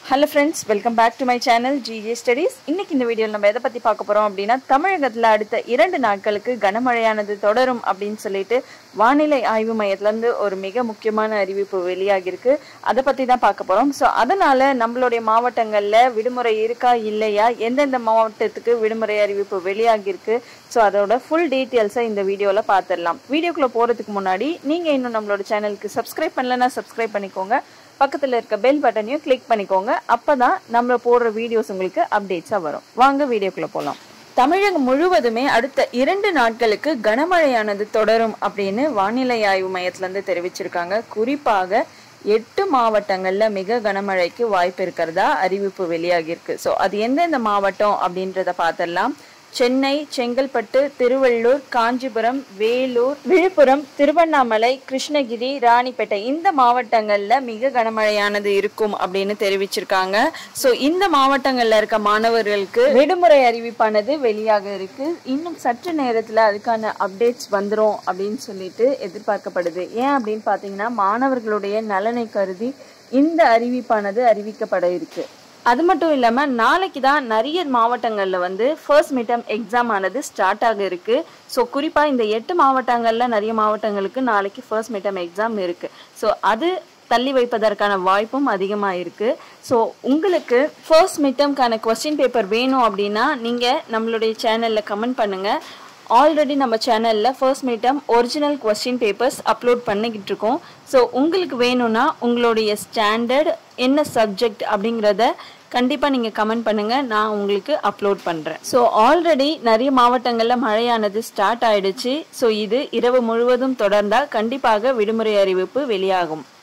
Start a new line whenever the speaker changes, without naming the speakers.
hello friends welcome back to my channel GJ studies இன்னைக்கு இந்த வீடியோவில் நம்ம எதை பற்றி பார்க்க போகிறோம் அப்படின்னா தமிழகத்தில் அடுத்த இரண்டு நாட்களுக்கு கனமழையானது தொடரும் அப்படின்னு சொல்லிட்டு வானிலை ஆய்வு மையத்துலேருந்து ஒரு மிக முக்கியமான அறிவிப்பு வெளியாகிருக்கு அதை பற்றி தான் பார்க்க போகிறோம் ஸோ அதனால் நம்மளுடைய மாவட்டங்களில் விடுமுறை இருக்கா இல்லையா எந்தெந்த மாவட்டத்துக்கு விடுமுறை அறிவிப்பு வெளியாகிருக்கு ஸோ அதோட ஃபுல் டீட்டெயில்ஸை இந்த வீடியோவில் பார்த்துடலாம் வீடியோக்குள்ளே போகிறதுக்கு முன்னாடி நீங்கள் இன்னும் நம்மளோட சேனலுக்கு சப்ஸ்கிரைப் பண்ணலன்னா சப்ஸ்கிரைப் பண்ணிக்கோங்க பக்கத்தில் இருக்க பெல் பட்டனையும் கிளிக் பண்ணிக்கோங்க அப்போ தான் நம்ம போடுற வீடியோஸ் உங்களுக்கு அப்டேட்ஸாக வரும் வாங்க வீடியோக்குள்ளே போகலாம் தமிழகம் முழுவதுமே அடுத்த இரண்டு நாட்களுக்கு கனமழையானது தொடரும் அப்படின்னு வானிலை ஆய்வு மையத்திலேருந்து தெரிவிச்சிருக்காங்க குறிப்பாக எட்டு மாவட்டங்களில் மிக கனமழைக்கு வாய்ப்பு இருக்கிறதா அறிவிப்பு வெளியாகியிருக்கு ஸோ அது எந்தெந்த மாவட்டம் அப்படின்றத பார்த்துடலாம் சென்னை செங்கல்பட்டு திருவள்ளூர் காஞ்சிபுரம் வேலூர் விழுப்புரம் திருவண்ணாமலை கிருஷ்ணகிரி ராணிப்பேட்டை இந்த மாவட்டங்கள்ல மிக கனமழையானது இருக்கும் அப்படின்னு தெரிவிச்சிருக்காங்க ஸோ இந்த மாவட்டங்கள்ல இருக்க மாணவர்களுக்கு விடுமுறை அறிவிப்பானது வெளியாக இருக்கு இன்னும் சற்று நேரத்துல அதுக்கான அப்டேட்ஸ் வந்துரும் அப்படின்னு சொல்லிட்டு எதிர்பார்க்கப்படுது ஏன் அப்படின்னு பாத்தீங்கன்னா மாணவர்களுடைய நலனை கருதி இந்த அறிவிப்பானது அறிவிக்கப்பட இருக்கு அது மட்டும் இல்லாமல் நாளைக்கு தான் நிறைய மாவட்டங்களில் வந்து ஃபர்ஸ்ட் மிட்டம் எக்ஸாம் ஆனது ஸ்டார்ட் ஆக இருக்கு ஸோ குறிப்பாக இந்த எட்டு மாவட்டங்களில் நிறைய மாவட்டங்களுக்கு நாளைக்கு ஃபர்ஸ்ட் மிட்டம் எக்ஸாம் இருக்கு ஸோ அது தள்ளி வைப்பதற்கான வாய்ப்பும் அதிகமாக இருக்குது ஸோ உங்களுக்கு ஃபர்ஸ்ட் மிட்டம்க்கான கொஸ்டின் பேப்பர் வேணும் அப்படின்னா நீங்கள் நம்மளுடைய சேனலில் கமெண்ட் பண்ணுங்கள் ஆல்ரெடி நம்ம சேனலில் first midterm original question papers upload பண்ணிக்கிட்டு இருக்கோம் ஸோ உங்களுக்கு வேணும்னா உங்களுடைய ஸ்டாண்டர்ட் என்ன சப்ஜெக்ட் அப்படிங்கிறத கண்டிப்பாக நீங்கள் கமெண்ட் பண்ணுங்கள் நான் உங்களுக்கு அப்லோட் பண்ணுறேன் ஸோ ஆல்ரெடி நிறைய மாவட்டங்களில் மழையானது ஸ்டார்ட் ஆயிடுச்சு ஸோ இது இரவு முழுவதும் தொடர்ந்தால் கண்டிப்பாக விடுமுறை அறிவிப்பு வெளியாகும்